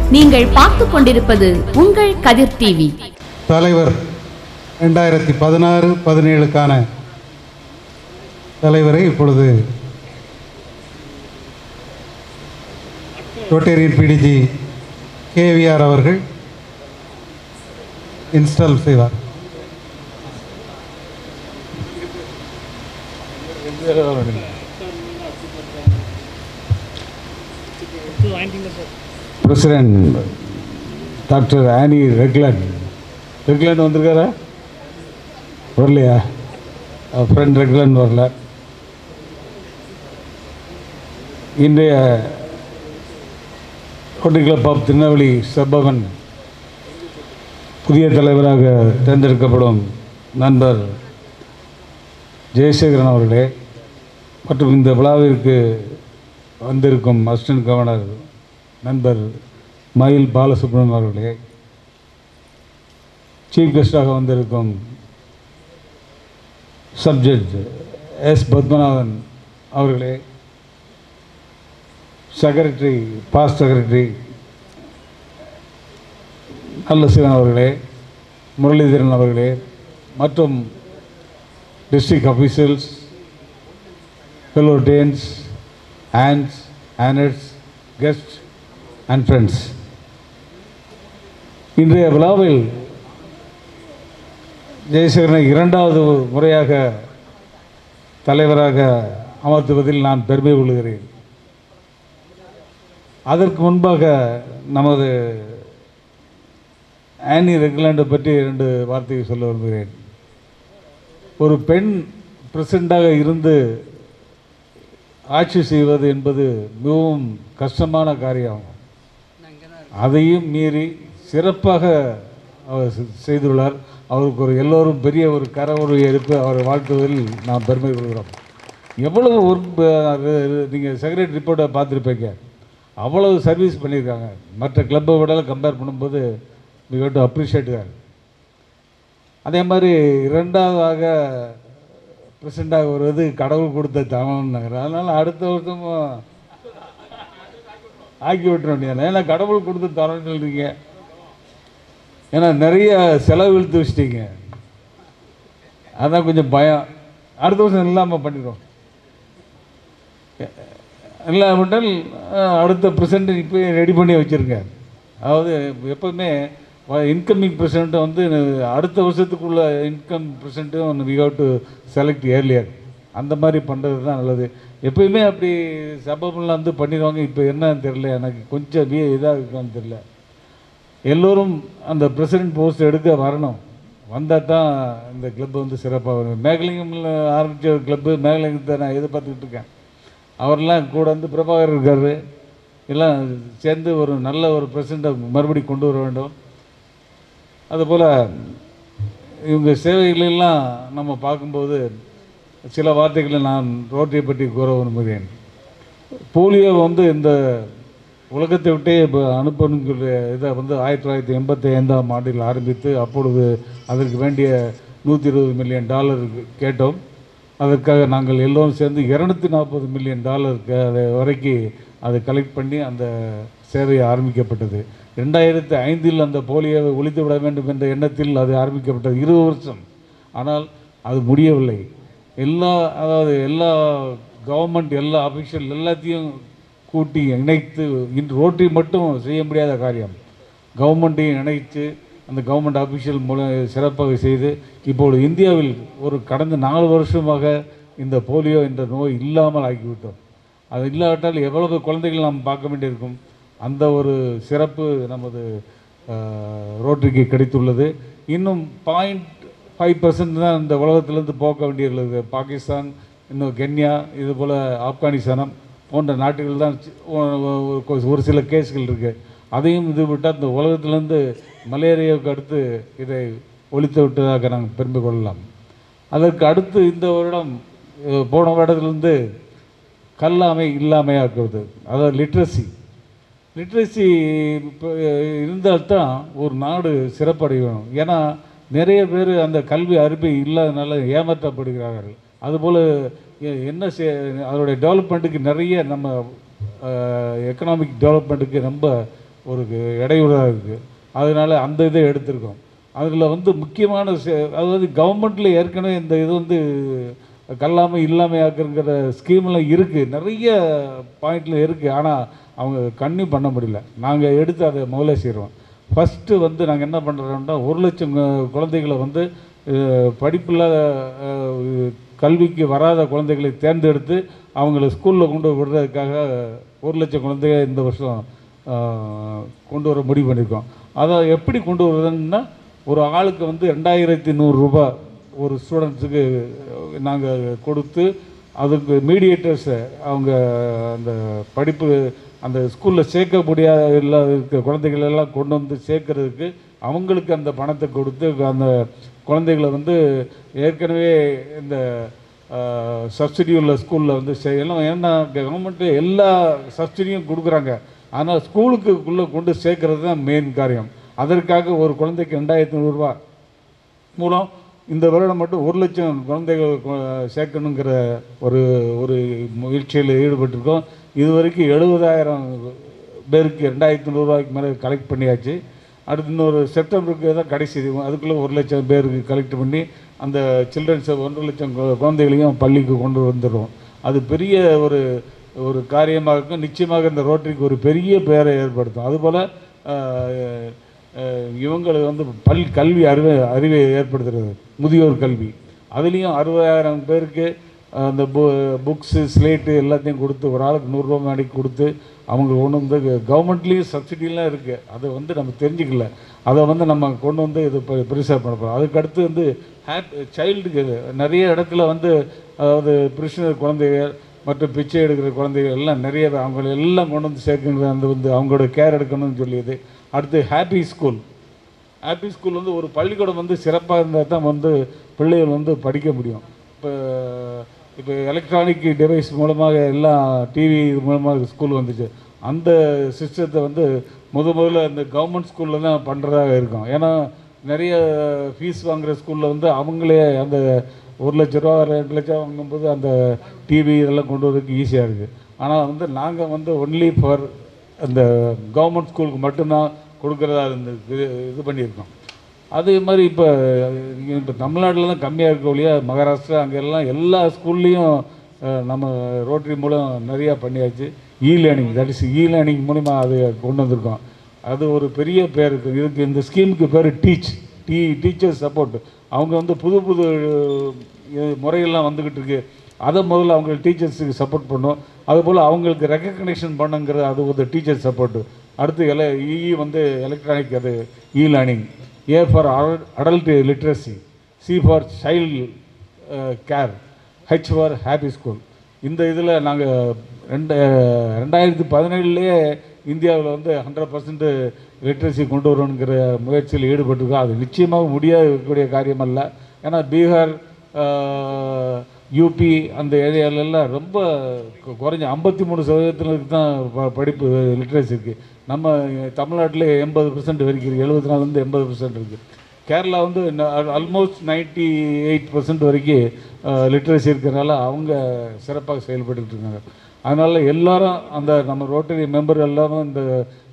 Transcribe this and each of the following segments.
நீங்கள் பார்த்துக் கொண்டிருப்பது உங்கள் கதிர் டிவி தலைவர் ரெண்டாயிரத்தி பதினாறு பதினேழுக்கான தலைவரை இப்பொழுது ரோட்டேரியன் பிடிஜி கேவிஆர் அவர்கள் இன்ஸ்டால் செய்வார் பிரசிடென்ட் டாக்டர் ஆனி ரெக்லன் ரெக்லன் வந்திருக்காரா வரலையா ஃப்ரெண்ட் ரெக்லன் வரல இன்றைய ரோட்டரி கிளப் ஆஃப் திருநெல்வேலி சப்பவன் புதிய தலைவராக தேர்ந்தெடுக்கப்படும் நண்பர் ஜெயசேகரன் அவர்களே மற்றும் இந்த விழாவிற்கு வந்திருக்கும் அசிஸ்டன்ட் கவர்னர் நண்பர் மயில் பாலசுப்ரமணியம் அவர்களே சீஃப் கெஸ்டாக வந்திருக்கும் சப்ஜெக்ட் எஸ் பத்மநாதன் அவர்களே செக்ரட்டரி பாஸ்ட் செக்ரட்டரி நல்ல சிவன் அவர்களே முரளிதரன் அவர்களே மற்றும் district officials fellow Danes, ants, annets, guests and friends. இன்றைய விழாவில் ஜெயசேகரனை இரண்டாவது முறையாக தலைவராக அமர்த்துவதில் நான் பெருமை கொள்கிறேன் அதற்கு முன்பாக நமது ஆனி ரெகுலாண்டை பற்றி இரண்டு வார்த்தையை சொல்ல விரும்புகிறேன் ஒரு பெண் பிரசிடண்டாக இருந்து ஆட்சி செய்வது என்பது மிகவும் கஷ்டமான காரியம் அதையும் மீறி சிறப்பாக அவர் செ- செய்துள்ளார் அவருக்கு ஒரு எல்லோரும் பெரிய ஒரு கரவுரை எடுத்து அவரை வாழ்த்துவதில் நாம் பெருமை கொள்கிறோம் எவ்வளவு ஒர்க் நீங்கள் செக்ரட்டரி ரிப்போர்ட்டை பார்த்துருப்பீங்க அவ்வளவு சர்வீஸ் பண்ணியிருக்காங்க மற்ற கிளப்பை விட கம்பேர் பண்ணும்போது we have to appreciate her அதே மாதிரி இரண்டாவதாக பிரசிடண்டாக வருவது கடவுள் கொடுத்த தனம்னாங்க அதனால் அடுத்த வருஷமும் ஆக்கி விட்டுற வேண்டியது ஏன்னா கடவுள் கொடுத்த தரம்னு சொல்கிறீங்க ஏன்னா நிறைய செலவு இழுத்து வச்சிட்டீங்க அதான் கொஞ்சம் பயம் அடுத்த வருஷம் இல்லாமல் பண்ணிடுவோம் இல்லாவிட்டால் அஹ், அடுத்த ப்ரெசண்ட் இப்போ ரெடி பண்ணி வச்சுருங்க அதாவது எப்போவுமே இன்கமிங் ப்ரெசண்ட்டை வந்து அடுத்த வருஷத்துக்குள்ள இன்கம் ப்ரெசண்ட்டும் we have to select earlier அந்த மாதிரி பண்ணுறது தான் நல்லது எப்பயுமே அப்படி சபபெல்லாம் வந்து பண்ணிடுவாங்க இப்போ என்னன்னு தெரில எனக்கு கொஞ்சம் வி இதாக இருக்கான்னு தெரில எல்லோரும் அந்த பிரசிடென்ட் போஸ்ட் எடுக்க வரணும் வந்தால் தான் இந்த கிளப் வந்து சிறப்பாக வரும் மேகலிங்கமில் ஆரம்பித்த ஒரு கிளப்பு மேகலிங்கத்தை நான் எதிர்பார்த்துக்கிட்டு இருக்கேன் அவரெல்லாம் கூட வந்து பிரபாகர் இருக்கார் எல்லாம் சேர்ந்து ஒரு நல்ல ஒரு பிரசிடண்ட்டை மறுபடி கொண்டு வர வேண்டும் அதுபோல் இவங்க சேவைகளெல்லாம் நம்ம பார்க்கும்போது சில வார்த்தைகளை நான் ரோட்டரியை பற்றி கூற விரும்புகிறேன் போலியோ வந்து இந்த உலகத்தை விட்டே இப்போ அனுப்பணுங்கிற இதை வந்து ஆயிரத்தி தொள்ளாயிரத்தி எண்பத்தி ஐந்தாம் ஆண்டில் ஆரம்பித்து அப்பொழுது அதற்கு வேண்டிய நூற்றி இருபது மில்லியன் டாலர் கேட்டோம் அதற்காக நாங்கள் எல்லோரும் சேர்ந்து இரநூத்தி நாற்பது மில்லியன் டாலருக்கு அதை வரைக்கும் அதை கலெக்ட் பண்ணி அந்த சேவை ஆரம்பிக்கப்பட்டது ரெண்டாயிரத்தி ஐந்தில் அந்த போலியோவை ஒழித்து விட வேண்டும் என்ற எண்ணத்தில் அது ஆரம்பிக்கப்பட்டது இருபது வருஷம் ஆனால் அது முடியவில்லை எல்லா அதாவது எல்லா கவர்மெண்ட் எல்லா அஃபிஷியல் எல்லாத்தையும் கூட்டி இணைத்து இன்று ரோட்டரி மட்டும் செய்ய முடியாத காரியம் கவர்மெண்ட்டையும் இணைத்து அந்த கவர்மெண்ட் அஃபிஷியல் மூலம் சிறப்பாக செய்து இப்பொழுது இந்தியாவில் ஒரு கடந்த நாலு வருஷமாக இந்த போலியோ என்ற நோய் இல்லாமல் ஆக்கிவிட்டோம் அது இல்லாவிட்டால் எவ்வளவு குழந்தைகள் நாம் பார்க்க வேண்டியிருக்கும் அந்த ஒரு சிறப்பு நமது அஹ், ரோட்டரிக்கு கிடைத்துள்ளது இன்னும் பாயிண்ட் ஃபைவ் பர்சன்ட் தான் இந்த உலகத்திலேருந்து போக்க வேண்டியுள்ளது பாகிஸ்தான் இன்னும் கென்யா இது போல் ஆப்கானிஸ்தானம் போன்ற நாட்டுகள் தான் சி- ஒ- ஒ- ஒரு- ஒரு சில கேஸ்கள் இருக்குது அதையும் இது விட்டால் இந்த உலகத்திலேருந்து மலேரியாவுக்கு அடுத்து இதை ஒழித்து விட்டதாக நாங்கள் பெருமை கொள்ளலாம் அதற்கு அடுத்து இந்த வருடம் அஹ், போன வருடத்திலிருந்து கல்லாமை இல்லாமையாக்குறது அதாவது லிட்ரஸி லிட்ரஸி இருந்தால்தான் ஒரு நாடு சிறப்படையணும் ஏன்னா நிறைய பேர் அந்த கல்வி அறிவு இல்லாதனால ஏமாற்றப்படுகிறார்கள் அதுபோல் எ- என்ன செய் அதோடைய டெவலப்மெண்ட்டுக்கு நிறைய நம்ம எக்கனாமிக் டெவலப்மெண்ட்டுக்கு ரொம்ப ஒரு இடையூறாக இருக்குது அதனால அந்த இதை எடுத்திருக்கோம் அதில் வந்து முக்கியமான சே- அதாவது கவர்மெண்ட்டில் ஏற்கனவே இந்த இது வந்து கல்லாமை இல்லாமல் ஆக்குங்கிற ஸ்கீம்லாம் இருக்குது நிறைய பாயிண்டில் இருக்குது ஆனால் அவங்க கண்ணி பண்ண முடியல நாங்கள் எடுத்து அதை முதல்ல செய்கிறோம் ஃபஸ்ட்டு வந்து நாங்கள் என்ன பண்ணுறோம்னா ஒரு லட்சம் கு- குழந்தைகளை வந்து அஹ், படிப்பில்லாத அஹ், கல்விக்கு வராத குழந்தைகளை தேர்ந்தெடுத்து அவங்கள ஸ்கூலில் கொண்டு விடுறதுக்காக ஒரு லட்சம் குழந்தைங்க இந்த வருஷம் அஹ், கொண்டு வர முடிவு பண்ணியிருக்கோம் அதை எப்படி கொண்டு வருதுன்னா ஒரு ஆளுக்கு வந்து ரெண்டாயிரத்தி நூறுரூபா ஒரு ஸ்டூடெண்ட்ஸுக்கு நாங்கள் கொடுத்து அதுக்கு மீடியேட்டர்ஸை அவங்க அந்த படிப்பு அந்த ஸ்கூலில் சேர்க்க முடியாத இல்லாத இருக்க குழந்தைகள் எல்லாம் கொண்டு வந்து சேர்க்கறதுக்கு அவங்களுக்கு அந்த பணத்தை கொடுத்து அந்த குழந்தைகளை வந்து ஏற்கனவே இந்த சப்சிடி உள்ள ஸ்கூலில் வந்து சே- எல்லாம் ஏன்னா கவர்மெண்ட்டு எல்லா சப்சிடியும் கொடுக்குறாங்க ஆனால் ஸ்கூலுக்குள்ளே கொண்டு சேர்க்கறது தான் மெயின் காரியம் அதற்காக ஒரு குழந்தைக்கு ரெண்டாயிரத்தி நூறுரூவா மூலம் இந்த வருடம் மட்டும் ஒரு லட்சம் குழந்தைகள் கு- சேர்க்கணுங்கிற ஒரு ஒரு முயற்சியில் ஈடுபட்டிருக்கோம் இது வரைக்கும் எழுபதாயிரம் பேருக்கு ரெண்டாயிரத்தி நூறுரூவாய்க்கு மேலே கலெக்ட் பண்ணியாச்சு அடுத்து இன்னொரு செப்டம்பருக்கு தான் கடைசி இது. அதுக்குள்ளே ஒரு லட்சம் பேருக்கு கலெக்ட் பண்ணி அந்த சில்ட்ரன்ஸை ஒன்றரை லட்சம் கு- குழந்தைகளையும் பள்ளிக்கு கொண்டு வந்துடுவோம் அது பெரிய ஒரு ஒரு காரியமாக இருக்கும் நிச்சயமாக இந்த ரோட்டரிக்கு ஒரு பெரிய பெயரை ஏற்படுத்தும் அதுபோல் இவங்களுக்கு வந்து பல் கல்வி அறிவை அறிவை ஏற்படுத்துறது முதியோர் கல்வி அதுலேயும் அறுபதாயிரம் பேருக்கு அஹ், அந்த பு புக்ஸு ஸ்லேட்டு எல்லாத்தையும் கொடுத்து ஒரு ஆளுக்கு நூறுரூவா மேடைக்கு கொடுத்து அவங்க கொண்டு வந்து கவர்மெண்ட்லேயும் சப்சிடிலாம் இருக்குது அதை வந்து நம்ம தெரிஞ்சுக்கல அதை வந்து நம்ம கொண்டு வந்து இது பெ- பெருசாக பண்ண போகிறோம் அதுக்கடுத்து வந்து ஹேப் சைல்டுக்கு நிறைய இடத்துல வந்து அதாவது பிரிஷனர் குழந்தைகள் மற்றும் பிச்சை எடுக்கிற குழந்தைகள் எல்லாம் நிறைய பேர் அவங்கள எல்லாம் கொண்டு வந்து சேர்க்குறது அந்த வந்து அவங்களோட கேர் எடுக்கணும்னு சொல்லியது அடுத்து ஹாப்பி ஸ்கூல் ஹாப்பி ஸ்கூல் வந்து ஒரு பள்ளிக்கூடம் வந்து சிறப்பாக இருந்தால் தான் வந்து பிள்ளைகள் வந்து படிக்க முடியும் இப்போ இப்போ எலக்ட்ரானிக் டிவைஸ் மூலமாக எல்லாம் டிவி இது மூலமாக ஸ்கூல் வந்துச்சு அந்த சிஸ்டத்தை வந்து முத முதல்ல இந்த கவர்மெண்ட் ஸ்கூலில் தான் பண்ணுறதாக இருக்கும் ஏன்னா நிறைய ஃபீஸ் வாங்குகிற ஸ்கூலில் வந்து அவங்களே அந்த ஒரு லட்ச ரூபா ரெண்டு லட்சம் வாங்கும்போது அந்த டிவி இதெல்லாம் கொண்டு வரதுக்கு ஈஸியாக இருக்குது ஆனால் வந்து நாங்கள் வந்து ஒன்லி ஃபார் அந்த கவர்மெண்ட் ஸ்கூலுக்கு மட்டும்தான் கொடுக்குறதா இருந்து இது இது பண்ணியிருக்கோம் அதே மாதிரி இப்போ இப்போ தமிழ்நாட்டில் தான் கம்மியாக இருக்க ஒழிய மகாராஷ்டிரா அங்கெல்லாம் எல்லா ஸ்கூல்லேயும் நம்ம ரோட்டரி மூலம் நிறையா பண்ணியாச்சு e learning that is e learning மூலிமா அது கொண்டு வந்திருக்கோம் அது ஒரு பெரிய பேர் இருக்குது இதுக்கு இந்த ஸ்கீமுக்கு பேர் டீச் டீ டீச்சர் சப்போர்ட் அவங்க வந்து புது புது அஹ், முறையெல்லாம் வந்துக்கிட்டு இருக்கு அதை முதல்ல அவங்க டீச்சர்ஸுக்கு சப்போர்ட் பண்ணும் அதுபோல் அவங்களுக்கு ரெக்கக்னேஷன் பண்ணுங்கிறது அது ஒரு டீச்சர் சப்போர்ட்டு அடுத்து எல இஇ வந்து எலக்ட்ரானிக் அது e learning A for adult literacy C for child care H for happy school இந்த இதில் நாங்கள் ரெண்டு ரெண்டாயிரத்தி பதினேழுலேயே இந்தியாவில் வந்து ஹண்ட்ரட் பர்சன்ட் லிட்ரஸி கொண்டு வரணுங்கிற முயற்சியில் ஈடுபட்டிருக்கோம் அது நிச்சயமாக முடியாது இருக்கக்கூடிய காரியம் அல்ல ஏன்னா பீகார் ஆஹ், யூபி அந்த ஏரியாலெல்லாம் ரொம்ப கு- குறைஞ்ச ஐம்பத்தி மூணு சதவீதத்தினருக்கு தான் ப- படிப்பு லிட்ரஸி இருக்குது நம்ம தமிழ்நாட்டில் எண்பது பர்சன்ட் வரைக்கும் இருக்குது எழுபத்தி நாலுலேருந்து எண்பது பர்சன்ட் இருக்குது கேரளா வந்து ஆல்மோஸ்ட் நைன்ட்டி எயிட் பர்சன்ட் வரைக்கும் லிட்ரஸி இருக்கிறனால அவங்க சிறப்பாக செயல்பட்டுக்கிட்டு இருக்காங்க அதனால் எல்லாரும் அந்த நம்ம ரோட்டரி மெம்பர் எல்லாரும் இந்த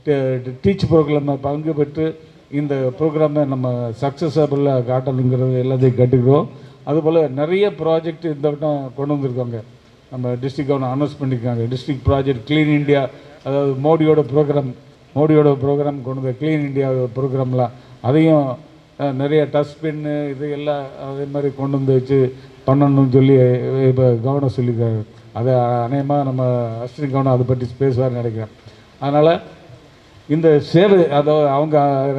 டீச் ப்ரோக்ராமில் பங்கு பெற்று இந்த ப்ரோக்ராமை நம்ம சக்ஸஸபிளாக காட்டணுங்கிறது எல்லாத்தையும் கேட்டுக்கிறோம் அதுபோல் நிறைய ப்ராஜெக்ட் இந்த வட்டம் கொண்டு வந்திருக்காங்க நம்ம டிஸ்ட்ரிக்ட் கவர்னர் அனௌன்ஸ் பண்ணியிருக்காங்க டிஸ்ட்ரிக்ட் ப்ராஜெக்ட் க்ளீன் இந்தியா அதாவது மோடியோட ப்ரோக்ராம் மோடியோட ப்ரோக்ராம் கொண்டு வந்த க்ளீன் இந்தியா ப்ரோக்ராம்லாம் அதையும் அஹ், நிறைய டஸ்ட்பின்னு இது எல்லாம் அதே மாதிரி கொண்டு வந்து வச்சு பண்ணணும்னு சொல்லி இப்போ கவர்னர் சொல்லியிருக்காரு அதை அநேகமாக நம்ம அஸ்வினி கவர்னர் அதை பற்றி பேசுவார்னு நினைக்கிறேன் அதனால் இந்த சேவை அதாவது அவங்க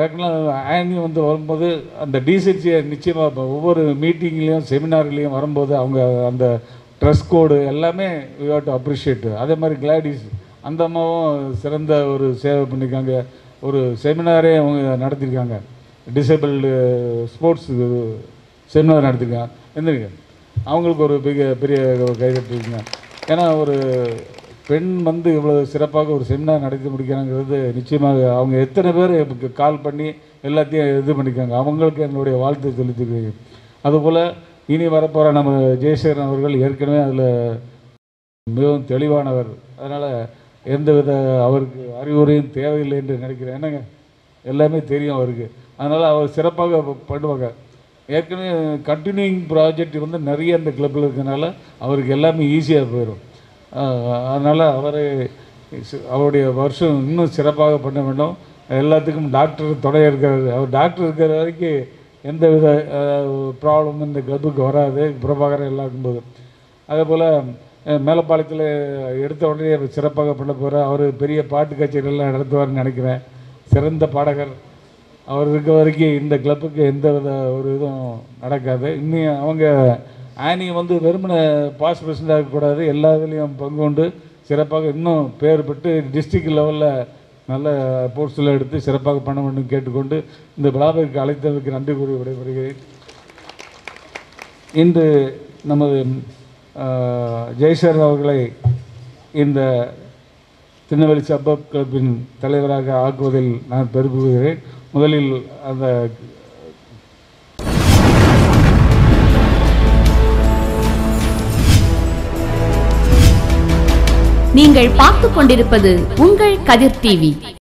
ஆயனி வந்து வரும்போது அந்த டீசென்சியை நிச்சயமாக இப்போ ஒவ்வொரு மீட்டிங்லேயும் செமினார்லேயும் வரும்போது அவங்க அந்த ட்ரெஸ் கோடு எல்லாமே வி ஹவ் டு அப்ரிஷியேட் அதே மாதிரி கிளாடிஸ் அந்த அம்மாவும் சிறந்த ஒரு சேவை பண்ணியிருக்காங்க ஒரு செமினாரே அவங்க நடத்தியிருக்காங்க டிசேபிள்டு ஸ்போர்ட்ஸ் செமினார் நடத்தியிருக்காங்க எந்திரிங்க அவங்களுக்கு ஒரு பெரிய பெரிய கைதட்டிருக்குங்க ஏன்னா ஒரு பெண் வந்து இவ்வளோ சிறப்பாக ஒரு செமினார் நடத்தி முடிக்கிறாங்கிறது நிச்சயமாக அவங்க எத்தனை பேர் எனக்கு கால் பண்ணி எல்லாத்தையும் இது பண்ணிக்காங்க அவங்களுக்கு என்னுடைய வாழ்த்தை சொல்லித்துக்கிறீங்க அதுபோல் இனி வரப்போகிற நம்ம ஜெயசேகரன் அவர்கள் ஏற்கனவே அதில் மிகவும் தெளிவானவர் அதனால் எந்தவித அவருக்கு அறிவுரையும் தேவையில்லை என்று நினைக்கிறேன் என்னங்க எல்லாமே தெரியும் அவருக்கு அதனால் அவர் சிறப்பாக ப- பண்ணுவாங்க ஏற்கனவே கண்டினியூயிங் ப்ராஜெக்ட் வந்து நிறைய இந்த கிளப்பில் இருக்கனால அவருக்கு எல்லாமே ஈஸியாக போயிடும் அதனால் அவரை சி- அவருடைய வருஷம் இன்னும் சிறப்பாக பண்ண வேண்டும் எல்லாத்துக்கும் டாக்டர் துணையாக இருக்காரு அவர் டாக்டர் இருக்கிற வரைக்கும் எந்த வித ப்ராப்ளம் இந்த கிளப்புக்கு வராது பிரபாகரன் எல்லாம் இருக்கும்போது அதே போல் மேலப்பாளையத்தில் எடுத்த உடனே அவர் சிறப்பாக பண்ண போகிறார் அவர் பெரிய பாட்டு கச்சேரியெல்லாம் நடத்துவார்னு நினைக்கிறேன் சிறந்த பாடகர் அவர் இருக்க வரைக்கும் இந்த கிளப்புக்கு எந்த வித ஒரு இதுவும் நடக்காது இன்னும் அவங்க ஆனி வந்து வெறுமனை பாஸ் பிரசிடண்ட் இருக்கக்கூடாது எல்லா இதுலேயும் பங்கு கொண்டு சிறப்பாக இன்னும் பேர் பெற்று டிஸ்ட்ரிக்ட் லெவலில் நல்ல போஸ்டில் எடுத்து சிறப்பாக பண்ண வேண்டும் கேட்டுக்கொண்டு இந்த விழாவிற்கு அழைத்ததற்கு நன்றி கூறி விடைபெறுகிறேன் இன்று நமது ஆஹ், ஜெய்சர் அவர்களை இந்த திருநெல்வேலி சப்பப் கிளப்பின் தலைவராக ஆக்குவதில் நான் பெருமைப்படுகிறேன் முதலில் அந்த நீங்கள் பார்த்துக் கொண்டிருப்பது உங்கள் கதிர் டிவி